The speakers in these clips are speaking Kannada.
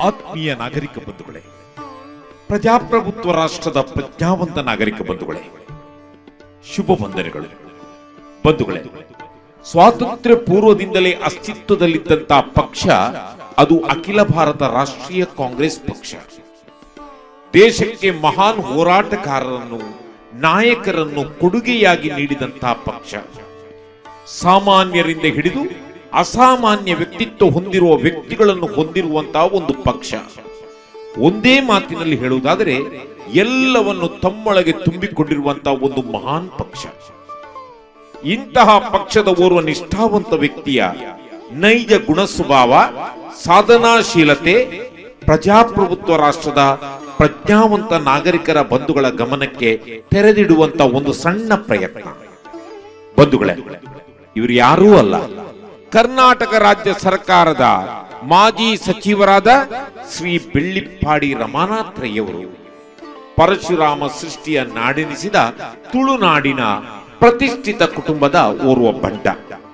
ಆತ್ಮೀಯ ನಾಗರಿಕ ಬಂಧುಗಳೇ ಪ್ರಜಾಪ್ರಭುತ್ವ ರಾಷ್ಟ್ರದ ಪ್ರಜ್ಞಾವಂತ ನಾಗರಿಕ ಬಂಧುಗಳೇ ಶುಭ ವಂದನೆಗಳು ಬಂಧುಗಳೇ ಸ್ವಾತಂತ್ರ್ಯ ಪೂರ್ವದಿಂದಲೇ ಅಸ್ತಿತ್ವದಲ್ಲಿದ್ದಂತಹ ಪಕ್ಷ ಅದು ಅಖಿಲ ಭಾರತ ರಾಷ್ಟ್ರೀಯ ಕಾಂಗ್ರೆಸ್ ಪಕ್ಷ ದೇಶಕ್ಕೆ ಮಹಾನ್ ಹೋರಾಟಗಾರರನ್ನು ನಾಯಕರನ್ನು ಕೊಡುಗೆಯಾಗಿ ನೀಡಿದಂತಹ ಪಕ್ಷ ಸಾಮಾನ್ಯರಿಂದ ಹಿಡಿದು ಅಸಾಮಾನ್ಯ ವ್ಯಕ್ತಿತ್ವ ಹೊಂದಿರುವ ವ್ಯಕ್ತಿಗಳನ್ನು ಹೊಂದಿರುವಂತಹ ಒಂದು ಪಕ್ಷ ಒಂದೇ ಮಾತಿನಲ್ಲಿ ಹೇಳುವುದಾದರೆ ಎಲ್ಲವನ್ನು ತಮ್ಮೊಳಗೆ ತುಂಬಿಕೊಂಡಿರುವಂತಹ ಒಂದು ಮಹಾನ್ ಪಕ್ಷ ಇಂತಹ ಪಕ್ಷದ ಓರ್ವ ನಿಷ್ಠಾವಂತ ವ್ಯಕ್ತಿಯ ನೈಜ ಗುಣ ಸ್ವಭಾವ ಸಾಧನಾಶೀಲತೆ ಪ್ರಜಾಪ್ರಭುತ್ವ ರಾಷ್ಟ್ರದ ಪ್ರಜ್ಞಾವಂತ ನಾಗರಿಕರ ಬಂಧುಗಳ ಗಮನಕ್ಕೆ ತೆರೆದಿಡುವಂತ ಒಂದು ಸಣ್ಣ ಪ್ರಯತ್ನ ಬಂಧುಗಳೇ ಇವರು ಯಾರೂ ಅಲ್ಲ ಕರ್ನಾಟಕ ರಾಜ್ಯ ಸರ್ಕಾರದ ಮಾಜಿ ಸಚಿವರಾದ ಶ್ರೀ ಬೆಳ್ಳಿಪ್ಪಾಡಿ ರಮಾನಾಥ್ರಯ್ಯವರು ಪರಶುರಾಮ ಸೃಷ್ಟಿಯ ನಾಡೆನಿಸಿದ ತುಳುನಾಡಿನ ಪ್ರತಿಷ್ಠಿತ ಕುಟುಂಬದ ಓರ್ವ ಬಂಡ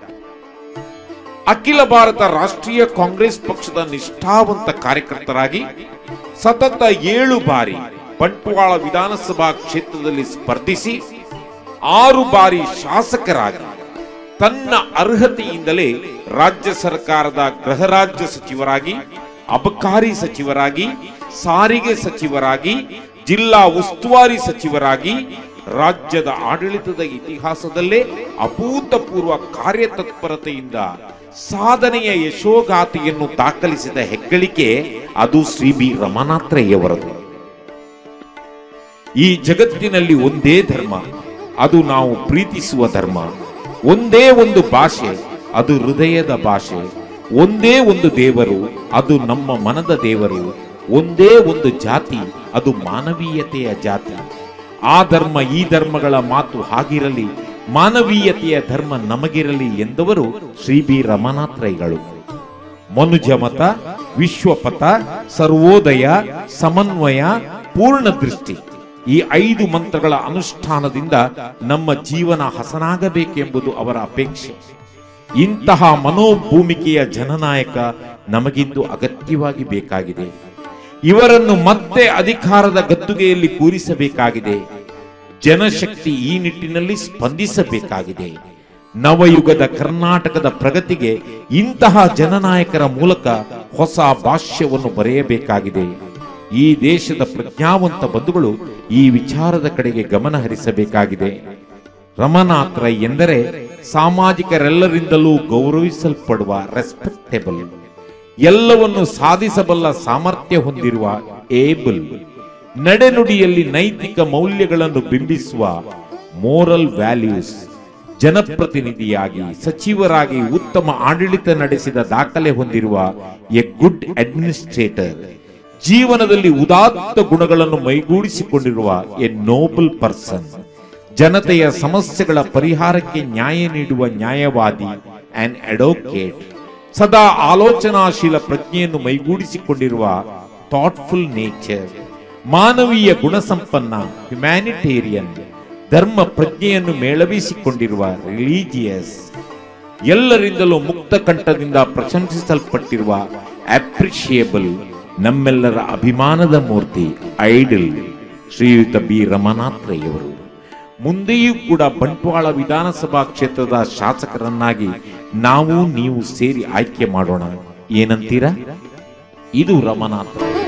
ಅಖಿಲ ಭಾರತ ರಾಷ್ಟ್ರೀಯ ಕಾಂಗ್ರೆಸ್ ಪಕ್ಷದ ನಿಷ್ಠಾವಂತ ಕಾರ್ಯಕರ್ತರಾಗಿ ಸತತ ಏಳು ಬಾರಿ ಬಂಟ್ವಾಳ ವಿಧಾನಸಭಾ ಕ್ಷೇತ್ರದಲ್ಲಿ ಸ್ಪರ್ಧಿಸಿ ಆರು ಬಾರಿ ಶಾಸಕರಾಗಿ ತನ್ನ ಅರ್ಹತೆಯಿಂದಲೇ ರಾಜ್ಯ ಸರ್ಕಾರದ ಗೃಹ ರಾಜ್ಯ ಸಚಿವರಾಗಿ ಅಬಕಾರಿ ಸಚಿವರಾಗಿ ಸಾರಿಗೆ ಸಚಿವರಾಗಿ ಜಿಲ್ಲಾ ಉಸ್ತುವಾರಿ ಸಚಿವರಾಗಿ ರಾಜ್ಯದ ಆಡಳಿತದ ಇತಿಹಾಸದಲ್ಲೇ ಅಭೂತಪೂರ್ವ ಕಾರ್ಯತತ್ಪರತೆಯಿಂದ ಸಾಧನೆಯ ಯಶೋಗಾಥೆಯನ್ನು ದಾಖಲಿಸಿದ ಹೆಗ್ಗಳಿಕೆ ಅದು ಶ್ರೀ ಬಿ ರಮನಾಥ್ರಯ್ಯವರದು ಈ ಜಗತ್ತಿನಲ್ಲಿ ಒಂದೇ ಧರ್ಮ ಅದು ನಾವು ಪ್ರೀತಿಸುವ ಧರ್ಮ ಒಂದೇ ಒಂದು ಭಾಷೆ ಅದು ಹೃದಯದ ಭಾಷೆ ಒಂದೇ ಒಂದು ದೇವರು ಅದು ನಮ್ಮ ಮನದ ದೇವರು ಒಂದೇ ಒಂದು ಜಾತಿ ಅದು ಮಾನವೀಯತೆಯ ಜಾತಿ ಆ ಧರ್ಮ ಈ ಧರ್ಮಗಳ ಮಾತು ಹಾಗಿರಲಿ ಮಾನವೀಯತೆಯ ಧರ್ಮ ನಮಗಿರಲಿ ಎಂದವರು ಶ್ರೀ ಬಿ ರಮನಾಥ್ರೈಗಳು ಮನುಜಮತ ವಿಶ್ವಪಥ ಸರ್ವೋದಯ ಸಮನ್ವಯ ಪೂರ್ಣ ದೃಷ್ಟಿ ಈ ಐದು ಮಂತ್ರಗಳ ಅನುಷ್ಠಾನದಿಂದ ನಮ್ಮ ಜೀವನ ಹಸನಾಗಬೇಕೆಂಬುದು ಅವರ ಅಪೇಕ್ಷೆ ಇಂತಹ ಮನೋಭೂಮಿಕೆಯ ಜನನಾಯಕ ನಮಗಿಂದು ಅಗತ್ಯವಾಗಿ ಬೇಕಾಗಿದೆ ಇವರನ್ನು ಮತ್ತೆ ಅಧಿಕಾರದ ಗದ್ದುಗೆಯಲ್ಲಿ ಕೂರಿಸಬೇಕಾಗಿದೆ ಜನಶಕ್ತಿ ಈ ನಿಟ್ಟಿನಲ್ಲಿ ಸ್ಪಂದಿಸಬೇಕಾಗಿದೆ ನವಯುಗದ ಕರ್ನಾಟಕದ ಪ್ರಗತಿಗೆ ಇಂತಹ ಜನನಾಯಕರ ಮೂಲಕ ಹೊಸ ಭಾಷ್ಯವನ್ನು ಬರೆಯಬೇಕಾಗಿದೆ ಈ ದೇಶದ ಪ್ರಜ್ಞಾವಂತ ಬಂಧುಗಳು ಈ ವಿಚಾರದ ಕಡೆಗೆ ಗಮನ ಹರಿಸಬೇಕಾಗಿದೆ ರಮನಾಥ್ ರೈ ಎಂದರೆ ಸಾಮಾಜಿಕರೆಲ್ಲರಿಂದಲೂ ಗೌರವಿಸಲ್ಪಡುವ ರೆಸ್ಪೆಕ್ಟೇಬಲ್ ಎಲ್ಲವನ್ನು ಸಾಧಿಸಬಲ್ಲ ಸಾಮರ್ಥ್ಯ ಹೊಂದಿರುವ ಏಬಲ್ ನಡೆನುಡಿಯಲ್ಲಿ ನೈತಿಕ ಮೌಲ್ಯಗಳನ್ನು ಬಿಂಬಿಸುವ ಮೋರಲ್ ವ್ಯಾಲ್ಯೂಸ್ ಜನಪ್ರತಿನಿಧಿಯಾಗಿ ಸಚಿವರಾಗಿ ಉತ್ತಮ ಆಡಳಿತ ನಡೆಸಿದ ದಾಖಲೆ ಹೊಂದಿರುವ ಎ ಗುಡ್ ಅಡ್ಮಿನಿಸ್ಟ್ರೇಟರ್ ಜೀವನದಲ್ಲಿ ಉದಾತ್ತ ಗುಣಗಳನ್ನು ಮೈಗೂಡಿಸಿಕೊಂಡಿರುವ ಎ ನೋಬಲ್ ಪರ್ಸನ್ ಜನತೆಯ ಸಮಸ್ಯೆಗಳ ಪರಿಹಾರಕ್ಕೆ ನ್ಯಾಯ ನೀಡುವ ನ್ಯಾಯವಾದಿ ಅಂಡ್ ಅಡೋಕೇಟ್ ಸದಾ ಆಲೋಚನಾಶೀಲ ಪ್ರಜ್ಞೆಯನ್ನು ಮೈಗೂಡಿಸಿಕೊಂಡಿರುವ ಥಾಟ್ಫುಲ್ ನೇಚರ್ ಮಾನವೀಯ ಗುಣಸಂಪನ್ನ ಹ್ಯುಮ್ಯಾನಿಟೇರಿಯನ್ ಧರ್ಮ ಪ್ರಜ್ಞೆಯನ್ನು ಮೇಳವಿಸಿಕೊಂಡಿರುವ ರಿಲಿಜಿಯಸ್ ಎಲ್ಲರಿಂದಲೂ ಮುಕ್ತ ಕಂಠದಿಂದ ಪ್ರಶಂಸಿಸಲ್ಪಟ್ಟಿರುವ ಅಪ್ರಿಷಿಯೇಬಲ್ ನಮ್ಮೆಲ್ಲರ ಅಭಿಮಾನದ ಮೂರ್ತಿ ಐಡಲ್ ಶ್ರೀಯುತ ಬಿ ರಮನಾಥ್ರಯ್ಯವರು ಮುಂದೆಯೂ ಕೂಡ ಬಂಟ್ವಾಳ ವಿಧಾನಸಭಾ ಕ್ಷೇತ್ರದ ಶಾಸಕರನ್ನಾಗಿ ನಾವು ನೀವು ಸೇರಿ ಆಯ್ಕೆ ಮಾಡೋಣ ಏನಂತೀರಾ ಇದು ರಮನಾಥ್ ರೈ